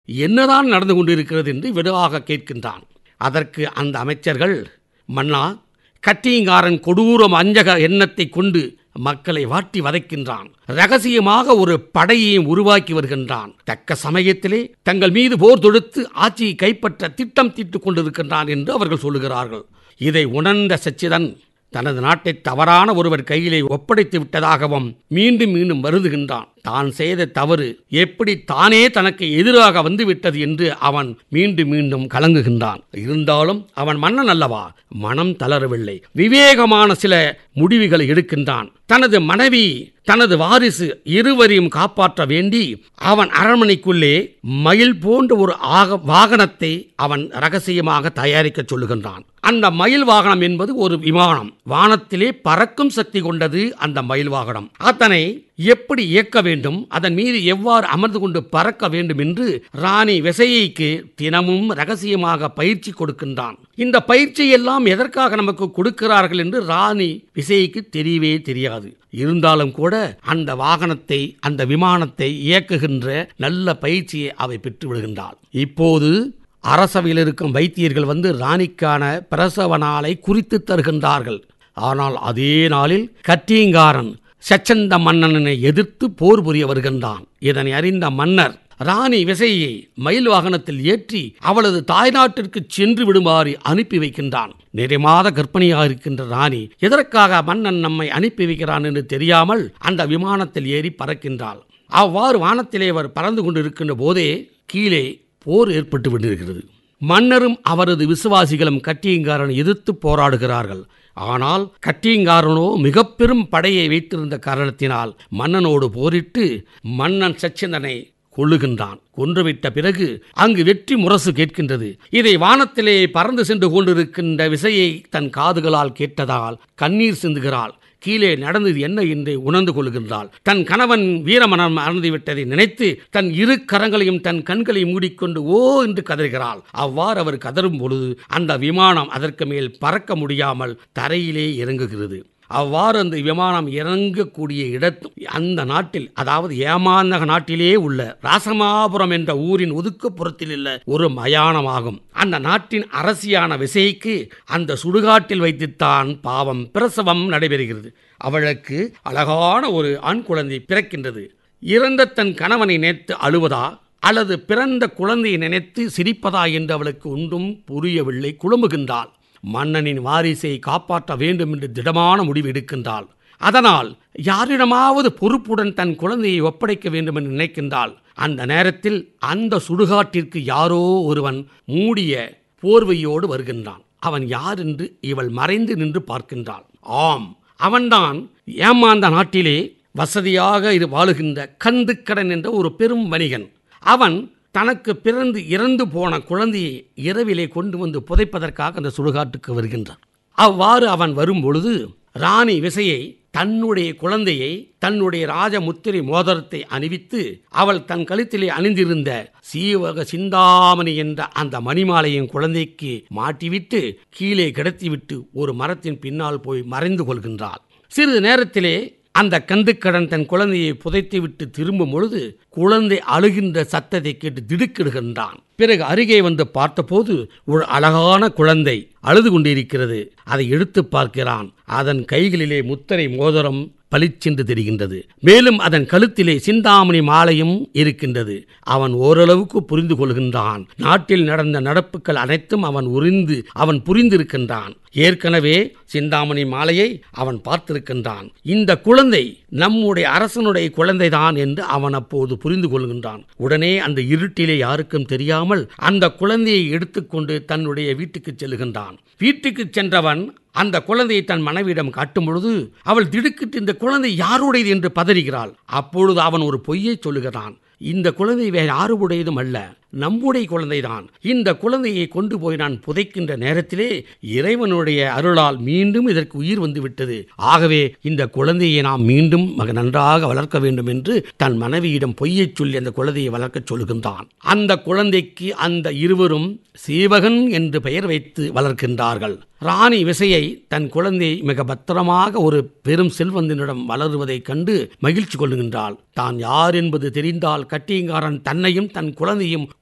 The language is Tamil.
என்னதான் நடந்து கொண்டிருக்கிறது என்று விடுவாக கேட்கின்றான் அதற்கு அந்த அமைச்சர்கள் மன்னா கட்டியங்காரன் கொடூரம் அஞ்சக எண்ணத்தை கொண்டு மக்களை வாட்டி வதைக்கின்றான் ரகசியமாக ஒரு படையையும் உருவாக்கி வருகின்றான் தக்க சமயத்திலே தங்கள் மீது போர் தொடுத்து ஆட்சியை கைப்பற்ற திட்டம் தீட்டுக் கொண்டிருக்கின்றான் என்று அவர்கள் சொல்லுகிறார்கள் இதை உணர்ந்த சச்சிதன் தனது நாட்டை தவறான ஒருவர் கையிலே ஒப்படைத்து விட்டதாகவும் மீண்டும் மீண்டும் வருதுகின்றான் தான் செய்த தவறு எப்படி தானே தனக்கு எதிராக வந்துவிட்டது என்று அவன் மீண்டும் மீண்டும் கலங்குகின்றான் இருந்தாலும் அவன் மன்னன் அல்லவா மனம் தளரவில்லை விவேகமான சில முடிவுகளை எடுக்கின்றான் தனது மனைவி தனது வாரிசு இருவரையும் காப்பாற்ற வேண்டி அவன் அரண்மனைக்குள்ளே மயில் போன்ற ஒரு ஆக வாகனத்தை அவன் ரகசியமாக தயாரிக்க சொல்லுகின்றான் அந்த மயில் வாகனம் என்பது ஒரு விமானம் வானத்திலே பறக்கும் சக்தி கொண்டது அந்த மயில் வாகனம் அதனை எப்படி இயக்க வேண்டும் அதன் மீது எவ்வாறு அமர்ந்து கொண்டு பறக்க வேண்டும் என்று ராணி விசையைக்கு தினமும் ரகசியமாக பயிற்சி கொடுக்கின்றான் இந்த பயிற்சி எல்லாம் எதற்காக நமக்கு கொடுக்கிறார்கள் என்று ராணி விசைக்கு தெரியவே தெரியாது இருந்தாலும் கூட அந்த வாகனத்தை அந்த விமானத்தை இயக்குகின்ற நல்ல பயிற்சியை அவை பெற்று விடுகின்றாள் இப்போது அரசவையில் இருக்கும் வைத்தியர்கள் வந்து ராணிக்கான பிரசவ நாளை குறித்து தருகின்றார்கள் ஆனால் அதே நாளில் கட்டியங்காரன் சச்சந்த மன்னனை எதிர்த்து போர் புரிய வருகின்றான் இதனை அறிந்த மன்னர் ராணி விசையை மயில் வாகனத்தில் ஏற்றி அவளது தாய்நாட்டிற்கு சென்று விடுமாறு அனுப்பி வைக்கின்றான் நிறைமாத கர்ப்பிணியாக இருக்கின்ற ராணி எதற்காக மன்னன் நம்மை அனுப்பி வைக்கிறான் என்று தெரியாமல் அந்த விமானத்தில் ஏறி பறக்கின்றாள் அவ்வாறு வானத்திலே அவர் பறந்து கொண்டிருக்கின்ற போதே கீழே போர் ஏற்பட்டு விட்டிருக்கிறது மன்னரும் அவரது விசுவாசிகளும் கட்டியங்காரனை எதிர்த்து போராடுகிறார்கள் ஆனால் கட்டியங்காரனோ மிக பெரும் படையை வைத்திருந்த காரணத்தினால் மன்னனோடு போரிட்டு மன்னன் சச்சிந்தனை கொள்ளுகின்றான் கொன்றுவிட்ட பிறகு அங்கு வெற்றி முரசு கேட்கின்றது இதை வானத்திலே பறந்து சென்று கொண்டிருக்கின்ற விசையை தன் காதுகளால் கேட்டதால் கண்ணீர் சிந்துகிறாள் கீழே நடந்தது என்ன என்று உணர்ந்து கொள்கின்றாள் தன் கணவன் வீரமனம் அறந்துவிட்டதை நினைத்து தன் இரு கரங்களையும் தன் கண்களை மூடிக்கொண்டு ஓ என்று கதறுகிறாள் அவ்வாறு அவர் கதறும் பொழுது அந்த விமானம் அதற்கு மேல் பறக்க முடியாமல் தரையிலே இறங்குகிறது அவ்வாறு அந்த விமானம் இறங்கக்கூடிய இடத்து அந்த நாட்டில் அதாவது ஏமாந்தக நாட்டிலே உள்ள ராசமாபுரம் என்ற ஊரின் ஒதுக்குப்புறத்தில் உள்ள ஒரு மயானமாகும் அந்த நாட்டின் அரசியான விசைக்கு அந்த சுடுகாட்டில் வைத்துத்தான் பாவம் பிரசவம் நடைபெறுகிறது அவளுக்கு அழகான ஒரு ஆண் குழந்தை பிறக்கின்றது இறந்த தன் கணவனை நினைத்து அழுவதா அல்லது பிறந்த குழந்தையை நினைத்து சிரிப்பதா என்று அவளுக்கு ஒன்றும் புரியவில்லை குழம்புகின்றாள் மன்னனின் வாரிசை காப்பாற்ற வேண்டும் என்று திடமான முடிவு எடுக்கின்றாள் அதனால் யாரிடமாவது பொறுப்புடன் தன் குழந்தையை ஒப்படைக்க வேண்டும் என்று நினைக்கின்றாள் அந்த நேரத்தில் அந்த சுடுகாட்டிற்கு யாரோ ஒருவன் மூடிய போர்வையோடு வருகின்றான் அவன் யார் என்று இவள் மறைந்து நின்று பார்க்கின்றாள் ஆம் அவன்தான் ஏமாந்த நாட்டிலே வசதியாக இது வாழுகின்ற கந்துக்கடன் என்ற ஒரு பெரும் வணிகன் அவன் தனக்கு பிறந்து இறந்து போன குழந்தையை இரவிலே கொண்டு வந்து புதைப்பதற்காக அந்த சுடுகாட்டுக்கு வருகின்றான் அவ்வாறு அவன் வரும் பொழுது ராணி விசையை தன்னுடைய குழந்தையை தன்னுடைய ராஜமுத்திரை மோதிரத்தை அணிவித்து அவள் தன் கழுத்திலே அணிந்திருந்த சீவக சிந்தாமணி என்ற அந்த மணிமாலையின் குழந்தைக்கு மாட்டிவிட்டு கீழே கிடத்திவிட்டு ஒரு மரத்தின் பின்னால் போய் மறைந்து கொள்கின்றாள் சிறிது நேரத்திலே அந்த கந்துக்கடன் தன் குழந்தையை புதைத்துவிட்டு திரும்பும் பொழுது குழந்தை அழுகின்ற சத்தத்தை கேட்டு திடுக்கிடுகின்றான் பிறகு அருகே வந்து பார்த்தபோது ஒரு அழகான குழந்தை அழுது கொண்டிருக்கிறது அதை எடுத்து பார்க்கிறான் அதன் கைகளிலே முத்தரை மோதிரம் பளிச்சென்று தெரிகின்றது மேலும் அதன் கழுத்திலே சிந்தாமணி மாலையும் இருக்கின்றது அவன் ஓரளவுக்கு புரிந்து கொள்கின்றான் நாட்டில் நடந்த நடப்புகள் அனைத்தும் அவன் உறிந்து அவன் புரிந்திருக்கின்றான் ஏற்கனவே சிந்தாமணி மாலையை அவன் பார்த்திருக்கின்றான் இந்த குழந்தை நம்முடைய அரசனுடைய குழந்தைதான் என்று அவன் அப்போது புரிந்து கொள்கின்றான் உடனே அந்த இருட்டிலே யாருக்கும் தெரியாமல் அந்த குழந்தையை எடுத்துக்கொண்டு தன்னுடைய வீட்டுக்கு செல்லுகின்றான் வீட்டுக்கு சென்றவன் அந்த குழந்தையை தன் மனைவியிடம் காட்டும் பொழுது அவள் திடுக்கிட்டு இந்த குழந்தை யாருடையது என்று பதறுகிறாள் அப்பொழுது அவன் ஒரு பொய்யை சொல்லுகிறான் இந்த குழந்தை வேறு யாருடையதும் அல்ல நம்முடைய குழந்தைதான் இந்த குழந்தையை கொண்டு போய் நான் புதைக்கின்ற நேரத்திலே இறைவனுடைய அருளால் மீண்டும் இதற்கு உயிர் வந்து விட்டது ஆகவே இந்த குழந்தையை நாம் மீண்டும் மக நன்றாக வளர்க்க வேண்டும் என்று தன் மனைவியிடம் பொய்யைச் சொல்லி அந்த குழந்தையை வளர்க்கச் சொல்கின்றான் அந்த குழந்தைக்கு அந்த இருவரும் சீவகன் என்று பெயர் வைத்து வளர்க்கின்றார்கள் ராணி விசையை தன் குழந்தை மிக பத்திரமாக ஒரு பெரும் செல்வந்தனிடம் வளருவதைக் கண்டு மகிழ்ச்சி கொள்ளுகின்றாள் தான் யார் என்பது தெரிந்தால் கட்டியங்காரன் தன்னையும் தன் குழந்தையும்